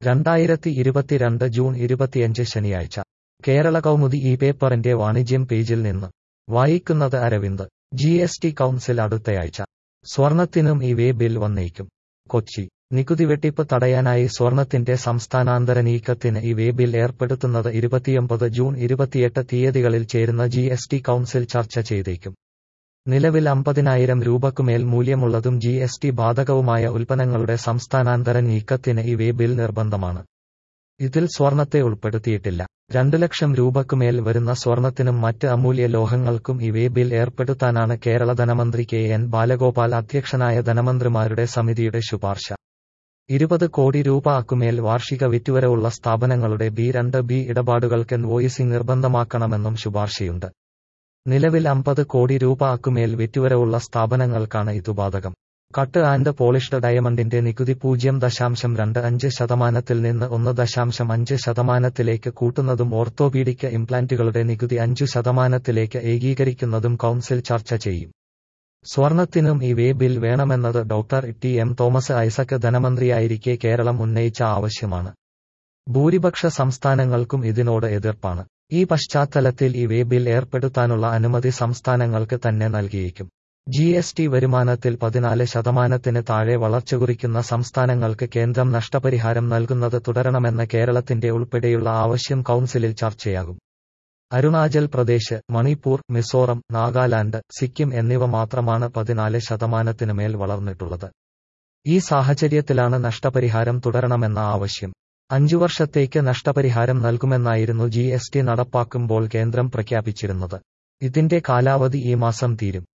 രണ്ടായിരത്തി ഇരുപത്തിരണ്ട് ജൂൺ ഇരുപത്തിയഞ്ച് ശനിയാഴ്ച കേരള കൗമുദി ഈ പേപ്പറിന്റെ വാണിജ്യം പേജിൽ നിന്ന് വായിക്കുന്നത് Aravind G S T council അടുത്തയാഴ്ച സ്വർണത്തിനും ഈ വേ ബിൽ വന്നേക്കും കൊച്ചി നികുതി വെട്ടിപ്പ് തടയാനായി സ്വർണത്തിന്റെ സംസ്ഥാനാന്തര നീക്കത്തിന് ഈ വേ ബിൽ ഏർപ്പെടുത്തുന്നത് ഇരുപത്തിയൊമ്പത് ജൂൺ ഇരുപത്തിയെട്ട് തീയതികളിൽ ചേരുന്ന ജി എസ് ടി കൗൺസിൽ ചർച്ച ചെയ്തേക്കും നിലവിൽ അമ്പതിനായിരം രൂപക്കുമേൽ മൂല്യമുള്ളതും ജി എസ് ടി ബാധകവുമായ ഉൽപ്പന്നങ്ങളുടെ സംസ്ഥാനാന്തര നീക്കത്തിന് ഈ വേ ബിൽ നിർബന്ധമാണ് ഇതിൽ സ്വർണത്തെ ഉൾപ്പെടുത്തിയിട്ടില്ല രണ്ടു ലക്ഷം രൂപക്കുമേൽ വരുന്ന സ്വർണത്തിനും മറ്റ് അമൂല്യ ലോഹങ്ങൾക്കും ഈ വേ ബിൽ ഏർപ്പെടുത്താനാണ് കേരള ധനമന്ത്രി കെ എൻ ബാലഗോപാൽ അധ്യക്ഷനായ ധനമന്ത്രിമാരുടെ സമിതിയുടെ ശുപാർശ ഇരുപത് കോടി രൂപ അക്കുമേൽ വാർഷിക വിറ്റുവര ഉള്ള സ്ഥാപനങ്ങളുടെ ബി രണ്ട് ബി ഇടപാടുകൾക്ക് വോയിസിംഗ് നിർബന്ധമാക്കണമെന്നും ശുപാർശയുണ്ട് നിലവിൽ അമ്പത് കോടി രൂപ അക്കുമേൽ വിറ്റുവര ഉള്ള സ്ഥാപനങ്ങൾക്കാണ് ഇതു ബാധകം കട്ട് ആൻഡ് പോളിഷ്ഡ് ഡയമണ്ടിന്റെ നികുതി പൂജ്യം ദശാംശം രണ്ട് അഞ്ച് ശതമാനത്തിൽ നിന്ന് ഒന്ന് ദശാംശം അഞ്ച് ശതമാനത്തിലേക്ക് കൂട്ടുന്നതും ഓർത്തോപീഡിക് ഇംപ്ലാന്റുകളുടെ നികുതി അഞ്ചു ശതമാനത്തിലേക്ക് ഏകീകരിക്കുന്നതും കൗൺസിൽ ചർച്ച ചെയ്യും സ്വർണത്തിനും ഈ വേ ബിൽ വേണമെന്നത് doctor T M Thomas Isaac ധനമന്ത്രിയായിരിക്കെ കേരളം ഉന്നയിച്ച ആവശ്യമാണ് ഭൂരിപക്ഷ സംസ്ഥാനങ്ങൾക്കും ഇതിനോട് എതിർപ്പാണ് ഈ പശ്ചാത്തലത്തിൽ ഈ വേ ബിൽ ഏർപ്പെടുത്താനുള്ള അനുമതി സംസ്ഥാനങ്ങൾക്ക് തന്നെ നൽകിയേക്കും ജി എസ് ടി വരുമാനത്തിൽ പതിനാല് ശതമാനത്തിന് താഴെ വളർച്ച കുറിക്കുന്ന സംസ്ഥാനങ്ങൾക്ക് കേന്ദ്രം നഷ്ടപരിഹാരം നൽകുന്നത് തുടരണമെന്ന കേരളത്തിന്റെ ഉൾപ്പെടെയുള്ള ആവശ്യം കൗൺസിലിൽ ചർച്ചയാകും അരുണാചൽ പ്രദേശ് മണിപ്പൂർ മിസോറം നാഗാലാൻഡ് സിക്കിം എന്നിവ മാത്രമാണ് പതിനാല് ശതമാനത്തിന് മേൽ വളർന്നിട്ടുള്ളത് ഈ സാഹചര്യത്തിലാണ് നഷ്ടപരിഹാരം തുടരണമെന്ന ആവശ്യം അഞ്ചു വർഷത്തേക്ക് നഷ്ടപരിഹാരം നൽകുമെന്നായിരുന്നു ജി എസ് ടി നടപ്പാക്കുമ്പോൾ കേന്ദ്രം പ്രഖ്യാപിച്ചിരുന്നത് ഇതിന്റെ കാലാവധി ഈ മാസം തീരും